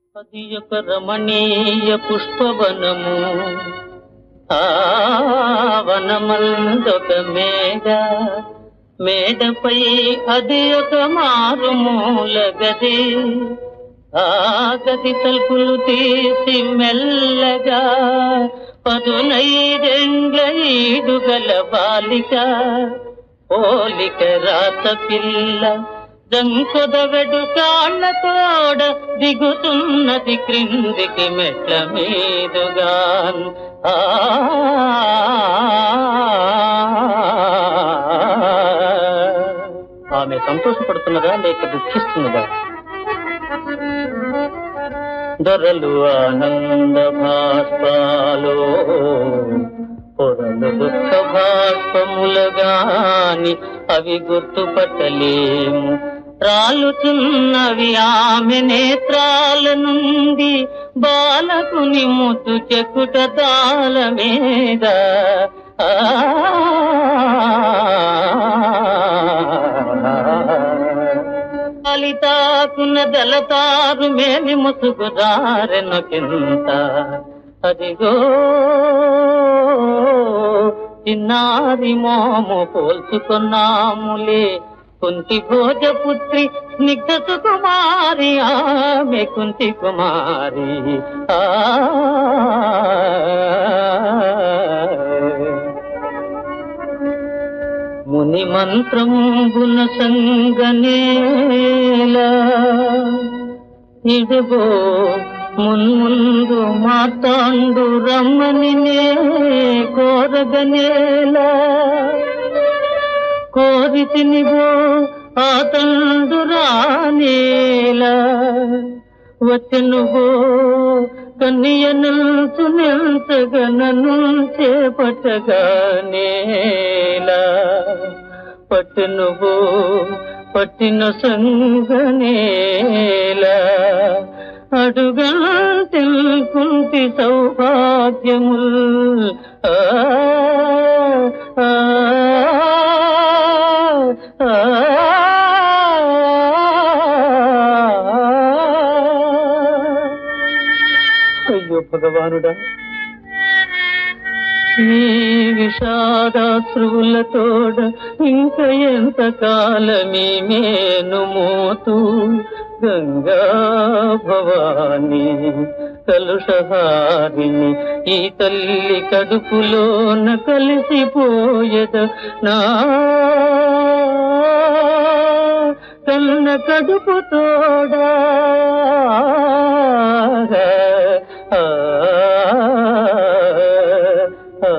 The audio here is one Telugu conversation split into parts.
అది ఒక రమణీయ పుష్పవనము ఆ వనమందొక మేడ మేడపై అది ఒక మారుమూల గది ఆ గది తలుపులు తీసి మెల్లగా పదునైదెండ్ల ఈడుగల బాలిక పోలిక రాత పిల్ల దంకొదవెడు కాళ్ళ తోడ దిగుతున్నది క్రిందికి మెట్ల మీదుగా ఆ ఆమె సంతోషపడుతున్నదా లేక దుఃఖిస్తున్నదా దొరలు ఆనంద భాష్పాలో పొరలు దుఃఖ భాష్పములగాని అవి గుర్తుపట్టలేము రాలుచున్నవి ఆమె నేత్రాల నుండి బాలకుని ముద్దు చెక్కుట తాళ మీద కలితాకున దళతారు మేమి ముసుగుదారెను కింత అదిగో చిన్నారి మోము పోల్చుకున్నాములే కుంతి భోజపుత్రి స్నిగ్ధ సుకుమారి ఆమె కుంతి కుమారి ఆ ముని మంత్రంబున సంగనేలా ఇదిగో మున్ముందు మాతాండు రమ్మని నే కోరగనేలా కోరితినిగో ఆ తండు రానేలా వచ్చనుగో కన్యనంతు నింతగా నన్ను చేపట్టగానేలా పట్టునుగో పట్టిన సంగనేలా అడుగా తెలుకుంటి సౌభాగ్యముల్ ఆ ఆ, ఆ, అయ్యో భగవానుడా ఈ విషాదాశ్రువులతోడ ఇంక ఎంత కాలమీ మేను మోతూ గంగా భవాని కలుషహారిని ఈ తల్లి కడుపులోన కలిసిపోయద నా కన్న కడుపు తోడా ఆ, ఆ,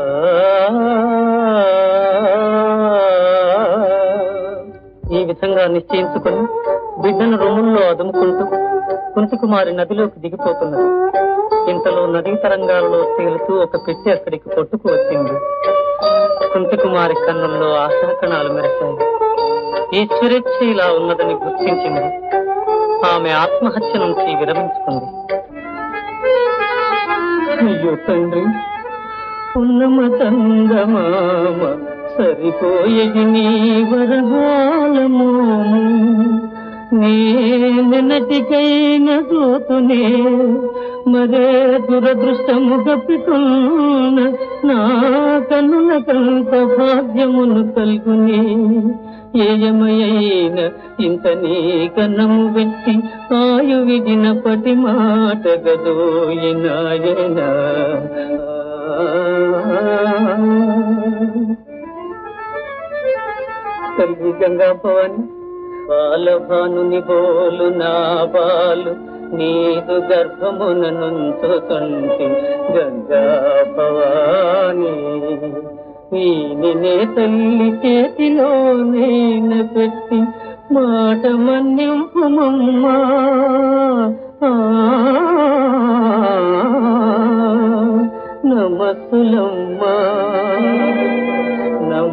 ఈ విధంగా నిశ్చయించుకొని బిడ్డను రొమ్ముల్లో అదుముకుంటూ కుంతికుమారి నదిలోకి దిగిపోతున్నది ఇంతలో నదీ తరంగాలలో తేలుతూ ఒక పెట్టి అక్కడికి కొట్టుకు వచ్చింది కుంతికుమారి కన్నుల్లో ఆశాకణాలు మెరిశాయి ఈశ్వరేచ్ఛ ఇలా ఉన్నదని గుర్తించింది ఆమె ఆత్మహత్య నుంచి విరమించుకుంది అయ్యో తండ్రి ఉన్నమ తంగమామ సరిపోయేది నీ వరహాలము నీ నిన్నటికైన దోతునే మరే దురదృష్టము గప్పికున్న నా కన్నుల కంత భాగ్యమును కల్గుని ఏయమయైన ఇంత నీ కన్నము వెట్టి ఆయు విడిన పటి మాట గదోయినాయనా తల్లి గంగా భవాని బాలభానుని బోలు నా బాలు నీదు గర్భమున నుంచుతుంటి గంగా భవాని వీనినే తల్లి చేతిలో నేను పెట్టి మాట మన్నింపుమమ్మా ఆ, నమస్సులమ్మా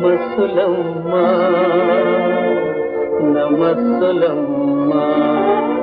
నమస్సులమ్మా నమస్సులమ్మా